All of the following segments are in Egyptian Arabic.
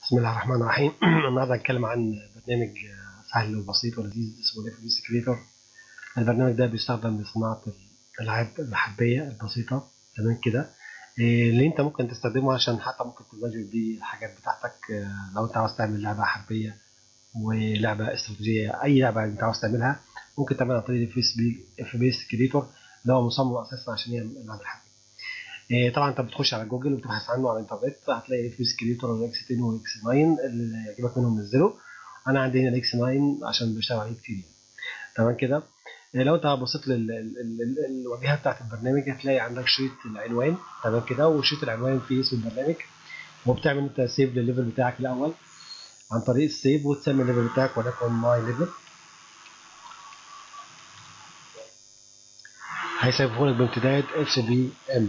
بسم الله الرحمن الرحيم النهارده هنتكلم عن برنامج سهل وبسيط ولذيذ اسمه الاف بي سي كريتور البرنامج ده بيستخدم لصناعه الالعاب الحربيه البسيطه تمام كده إيه اللي انت ممكن تستخدمه عشان حتى ممكن تبادر بيه الحاجات بتاعتك لو انت عاوز تعمل لعبه حربيه ولعبه استراتيجيه اي لعبه انت عاوز تعملها ممكن تعملها عن طريق الاف بي سي كريتور اللي هو مصمم اساسا عشان يعمل العاب الحربيه إيه طبعا انت بتخش على جوجل وبتبحث عنه على الانترنت هتلاقي اف بي كريتور والاكس 10 والاكس 9 اللي يعجبك منهم نزله انا عندي هنا الاكس 9 عشان بشتغل عليه كتير يعني. تمام كده إيه لو انت بصيت للواجهه بتاعت البرنامج هتلاقي عندك شريط العنوان تمام كده وشريط العنوان فيه اسم البرنامج وبتعمل انت سيف للليفل بتاعك الاول عن طريق السيف وتسمي الليفل بتاعك وليكن ماي ليفل هيسيبه لك بامتداد اتش بي ام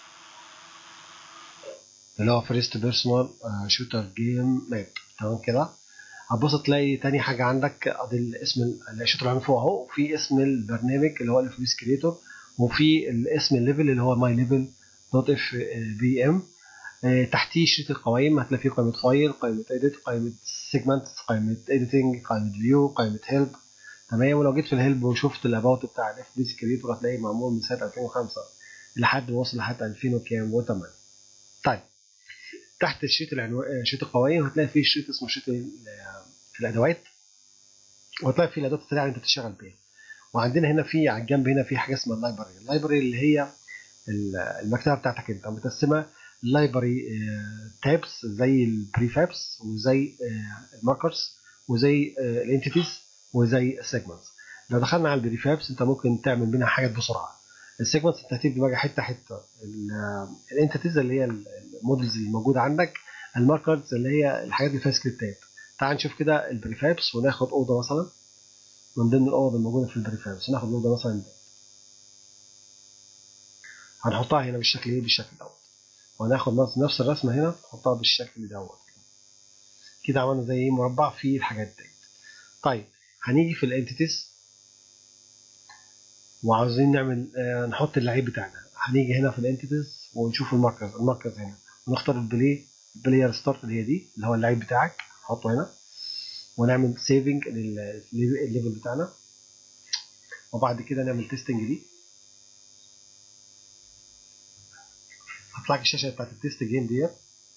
اللي هو فيرست بيرسونال شوتر جيم ماب تمام كده هتبص تلاقي تاني حاجة عندك ادي اسم الشوتر اللي فوق اهو وفي اسم البرنامج اللي هو الاف بي كريتور وفي الاسم الليفل اللي هو ماي ليفل دوت اف بي ام تحتيه شريط القوائم هتلاقي فيه قائمة فايل قائمة اديت قائمة سيجمنت قائمة اديتنج قائمة فيو قائمة هيلب تمام ولو جيت في الهيلب وشفت الاباوت بتاع الاف بي كريتور هتلاقيه معمول من سنة 2005 لحد وصل لحد 2000 وكام و8 طيب تحت شريط العنوان شريط القوائم هتلاقي فيه شريط اسمه شريط الادوات وهتلاقي فيه الادوات السريعه اللي انت بتشتغل بيها وعندنا هنا في على الجنب هنا في حاجه اسمها اللايبرري اللايبرري اللي هي المكتبه بتاعتك انت متقسمه لايبرري تابس زي البريفابس وزي الماركرز وزي الانتيتيز وزي السيجمنتس لو دخلنا على البريفابس انت ممكن تعمل منها حاجات بسرعه السيجمنتس انت هتبني بقى حته حته الانتيتيز اللي هي المودلز اللي موجوده عندك الماركرز اللي هي الحاجات اللي فيها سكريبتات تعال نشوف كده البريفابس وناخد اوضه مثلا من ضمن الاوض الموجوده في البريفابس ناخد اوضه مثلا دي هنحطها هنا بالشكل ايه بالشكل دوت وهناخد نفس الرسمه هنا نحطها بالشكل دوت كده عملنا زي ايه مربع فيه الحاجات ديت طيب هنيجي في الانتيتيز وعاوزين نعمل آه نحط اللعيب بتاعنا هنيجي هنا في الانتيتيز ونشوف المركز المركز هنا ونختار البلاي البلاير ستارت اللي هي دي اللي هو اللعيب بتاعك نحطه هنا ونعمل سيفنج للليفل بتاعنا وبعد كده نعمل تيستنج دي هتطلع الشاشه بتاعت التيست جيم ديت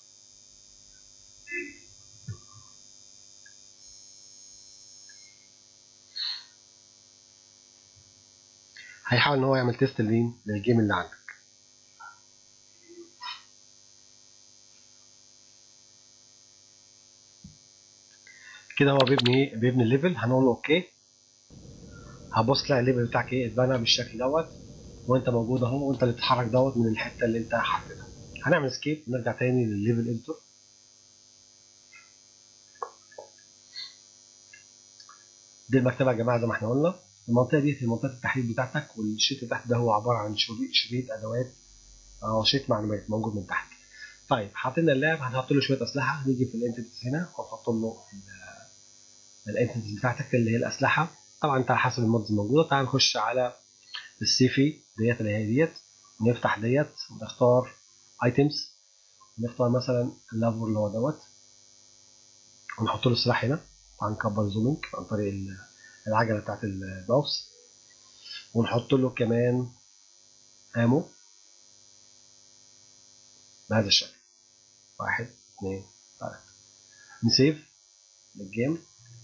هيحاول ان هو يعمل تيست لمين للجيم اللي عندك كده هو بيبني ايه بيبني الليفل هنقول له اوكي هتبص تلاقي الليفل بتاعك ايه اتبنى بالشكل دوت وانت موجود اهو وانت اللي بتتحرك دوت من الحته اللي انت حاططها هنعمل سكيب نرجع تاني للليفل اديتور دي المكتبه يا جماعه زي ما احنا قلنا المنطقه دي هي منطقه التحديد بتاعتك والشيت اللي تحت ده هو عباره عن شريط ادوات او شريط معلومات موجود من تحت طيب حاطين اللعب هنحط له شويه اسلحه هنيجي في الانتيتيز هنا ونحط له الانتيتيز بتاعتك اللي هي الاسلحه طبعا انت على حسب المودز الموجوده تعال نخش على السيفي ديت اللي هي ديت نفتح ديت ونختار ايتمز نختار مثلا اللافور اللي هو دوت ونحط له السلاح هنا هنكبر زومينج عن طريق العجله بتاعت الماوس ونحط له كمان امو بهذا الشكل واحد اثنين ثلاثة نسيف للجيم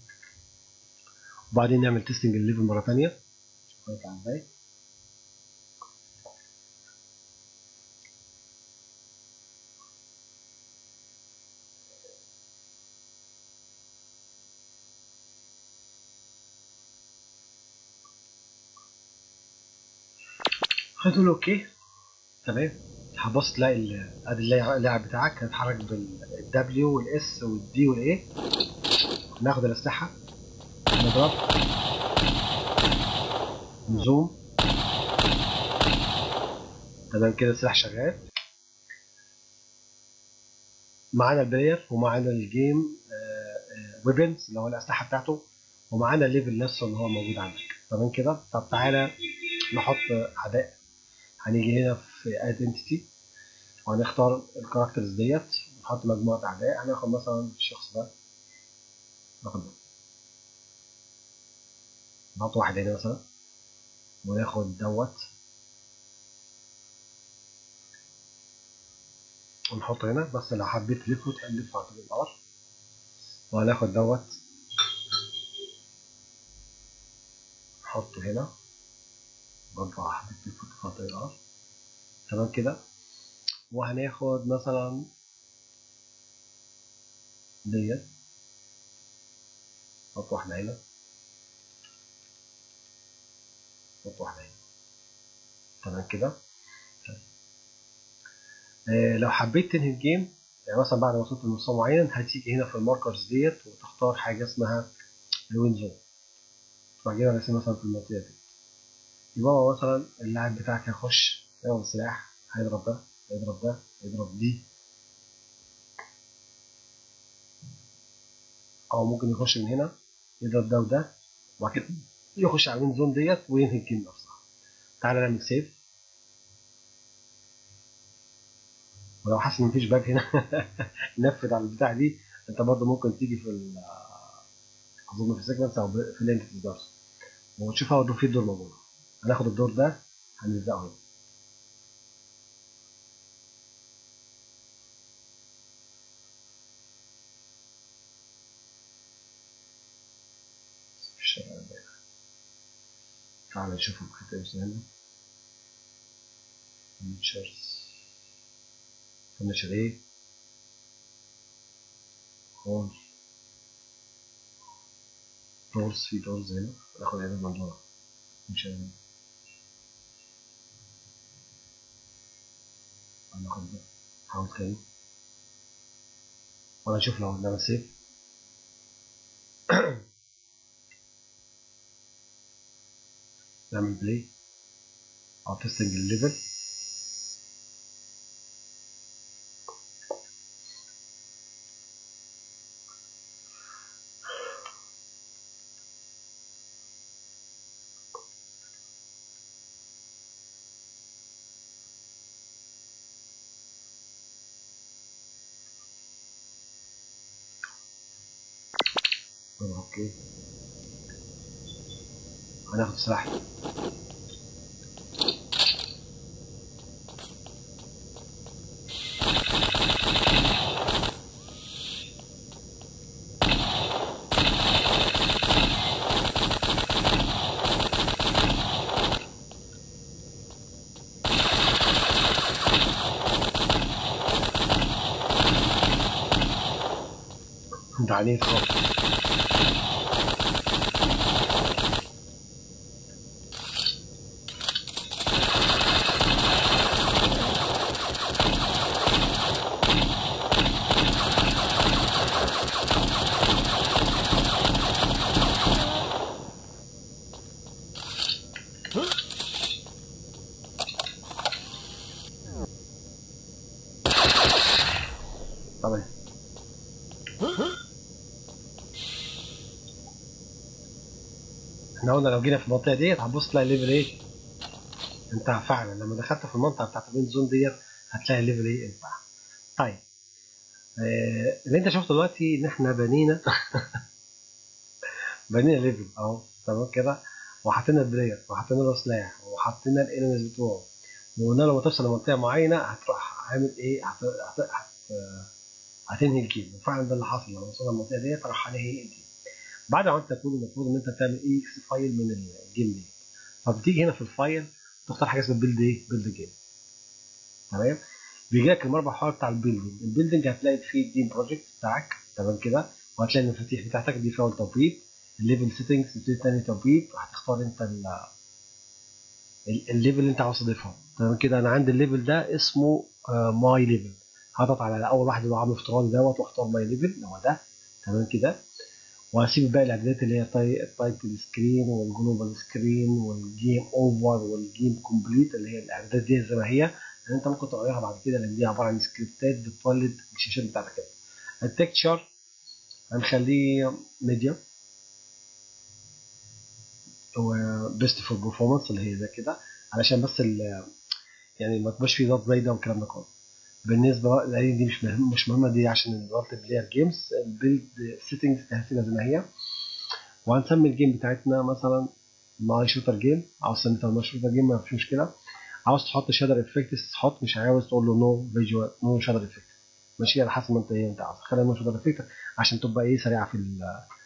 وبعدين نعمل تيستنج الليفل مرة تانية شوف هيطلع ازاي هتقول اوكي تمام هتبص تلاقي ادي اللاعب بتاعك هيتحرك بالدبليو والاس والدي والاي ناخد الاسلحه نضرب نزوم تمام كده السلاح شغال معانا البلاير ومعانا الجيم ويبنز اللي هو الاسلحه بتاعته ومعانا الليفل نفسه اللي هو موجود عندك تمام كده طب تعالى نحط اعداء هنيجي هنا في اد انتيتي وهنختار الكاركترز ديت نحط مجموعة أعداء هناخد مثلا الشخص ده ناخد ده نحط واحد هنا مثلا وناخد دوت ونحطه هنا بس لو حبيت تلفه تلف عن طريق الار وهناخد دوت نحطه هنا برضه لو حبيت تلفه عن طريق الار تمام كده وهناخد مثلا ديت نحط واحدة هنا نحط واحدة هنا تمام كده آه لو حبيت تنهي الجيم يعني مثلا بعد ما وصلت لمستوى معين هتيجي هنا في الماركرز ديت وتختار حاجة اسمها الوين زون تجيبها رسم مثلا في المنطقة دي يبقى هو مثلا اللاعب بتاعك هيخش ياخد سلاح هيضرب ده هيضرب ده هيضرب دي او ممكن يخش من هنا يضرب ده وده وبعد كده يخش على الوين زون ديت وينهي الجيم نفسها تعالى نعمل سيف ولو حاسس ان مفيش باج هنا نفذ على البتاع دي انت برضه ممكن تيجي في اظن في السيكونس او في الانتيتيز دارس وتشوف هو في الدور موجود هناخد الدور ده هنلزقه هنا تعالى نشوف الحتة دي هنا فيتشرز فينيشر ايه هون دورز في دورز هنا ناخد هنا الموضوع مش هنا هناخد ده حاول تاني ولا نشوف لو عندنا سيف نعمل بلاي او تيستنج الليفل اوكي هناخد سلاح انت عنيف خالص طبعا احنا قلنا لو جينا في المنطقه ديت هتبص تلاقي الليفل ايه انت فعلا لما دخلت في المنطقه بتاعت البين زون ديت هتلاقي الليفل ايه انت طيب آه اللي انت شفته دلوقتي ان احنا بنينا بنينا ليفل اهو تمام كده وحطينا البلاير وحطينا له سلاح وحطينا الانميز بتوعه وقلنا له لما توصل لمنطقه معينه هتروح عامل ايه هت... هت... هت... هتنهي الجيم وفعلا ده اللي حصل لما وصلنا للمنطقه ديت راح هنهي الجيم بعد ما انت تكون المفروض ان انت تعمل اي اكس فايل من الجيم دي فبتيجي هنا في الفايل تختار حاجه اسمها بيلد ايه بيلد جيم تمام بيجي لك المربع حوار بتاع البيلدنج البيلدنج هتلاقي فيه الجيم بروجكت بتاعك تمام كده وهتلاقي المفاتيح بتاعتك دي فيها التوقيت الليفل سيتنجز تبتدي تاني توقيت وهتختار انت الليفل اللي انت عاوز تضيفها تمام كده انا عندي الليفل ده اسمه ماي ليفل هضغط على اول واحد اللي هو عامل افتراضي دوت واختار ماي ليفل اللي هو ده تمام كده وهسيب باقي الاعدادات اللي هي التايب سكرين والجلوبال سكرين والجيم اوفر والجيم كومبليت اللي هي الاعدادات دي زي ما هي لان انت ممكن تغيرها بعد كده لان دي عباره عن سكريبتات بتولد الشاشات بتاعتك كده التكتشر هنخليه ميديا هو بيست فور برفورمانس اللي هي زي كده علشان بس يعني ما تبقاش فيه ضغط زايده والكلام ده كله بالنسبه بقى لان دي مش مهم مش مهمه دي عشان المالتي بلاير جيمز البيلد سيتنجز هنسيبها زي ما هي وهنسمي الجيم بتاعتنا مثلا ماي شوتر جيم عاوز تسميها ماي شوتر جيم ما فيش مشكله عاوز تحط شادر افكتس تحط مش عاوز تقول له نو فيجوال نو شادر افكت ماشي على حسب ما انت ايه انت عاوز خلينا نو شادر افكت عشان تبقى ايه سريعه في ال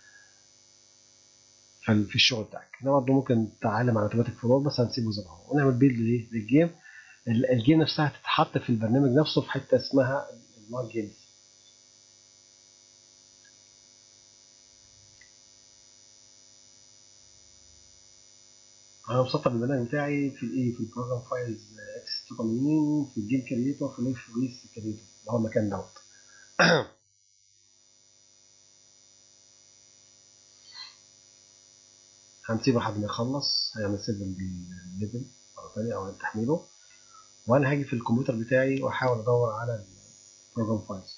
في, ال- في الشغل بتاعك ده برضه ممكن تعلم على اوتوماتيك فلور بس هنسيبه زي ما هو ونعمل بيلد ليه للجيم ال- الجيم نفسها هتتحط في البرنامج نفسه في حته اسمها الماي جيمز انا مسطب البرنامج بتاعي في الايه في البروجرام فايلز اكس 82 في الجيم كريتور في الاف ريس كريتور اللي هو المكان دوت هنسيبه لحد ما يخلص هيعمل سيف الليفل مره ثانيه او تحميله وانا هاجي في الكمبيوتر بتاعي واحاول ادور على البروجرام فايلز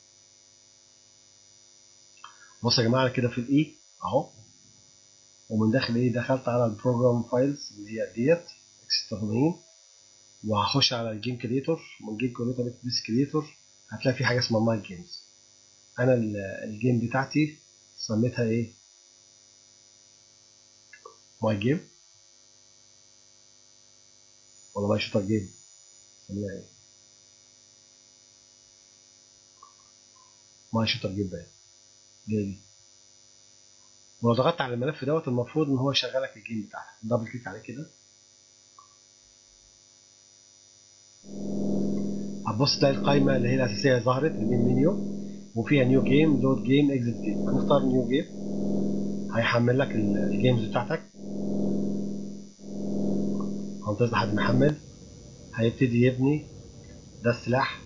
بصوا يا جماعه أنا كده في الاي اهو ومن داخل ايه دخلت على البروجرام فايلز اللي هي ديت اكس 80 وهخش على الجيم كريتور من جيم كريتور بيس كريتور هتلاقي في حاجه اسمها ماي جيمز انا ال- الجيم بتاعتي سميتها ايه ماي جيم ولا ماي شوتر جيم سميها ايه ماي شوتر جيم بقى دي دي ولو ضغطت على الملف دوت المفروض ان هو يشغلك الجيم بتاعك دبل كليك عليه كده هتبص تلاقي القائمه اللي هي الاساسيه ظهرت الجيم منيو وفيها نيو جيم لود جيم اكزيت جيم هنختار نيو جيم هيحمل لك ال- الجيمز بتاعتك هنتظر لحد ما يحمل هيبتدي يبني ده السلاح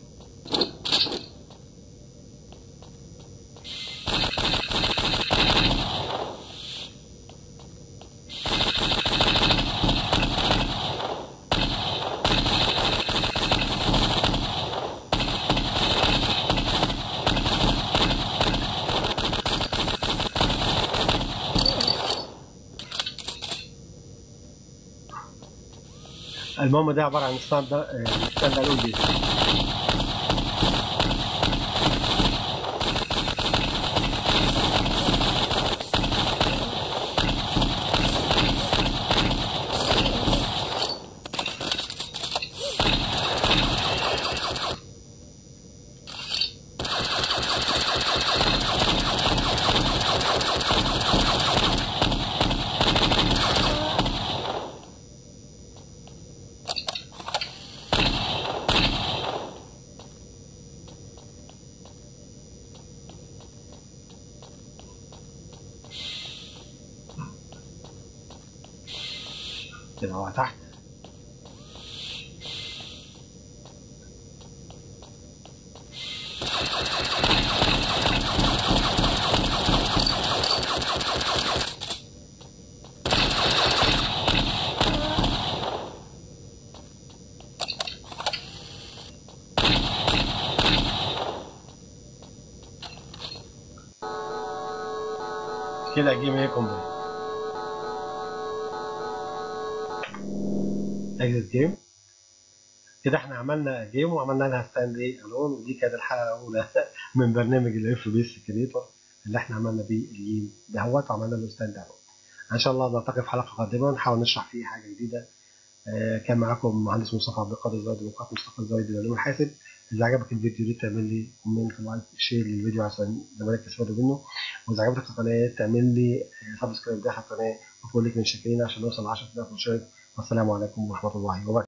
المهم ده عباره عن ستاند ستاند الون جيم كده هو تحت كده الجيم ايه كومبليت اكزيت جيم كده احنا عملنا جيم وعملنا لها ستاند ايه الون ودي كانت الحلقه الاولى من برنامج الاف بي اس كريتور اللي احنا عملنا بيه الجيم دهوت وعملنا له ستاند الون ان شاء الله نلتقي في حلقه قادمه نحاول نشرح فيه حاجه جديده آه، كان معاكم مهندس مصطفى عبد القادر الزايد وقات مصطفى الزايد العلوم الحاسب اذا عجبك الفيديو يا ريت تعمل لي كومنت لايك شير للفيديو عشان زمايلك يستفادوا منه واذا عجبتك القناه تعمل لي سبسكرايب داخل القناه وفولك من شاكرين عشان نوصل ل 10000 مشاهد والسلام عليكم ورحمه الله وبركاته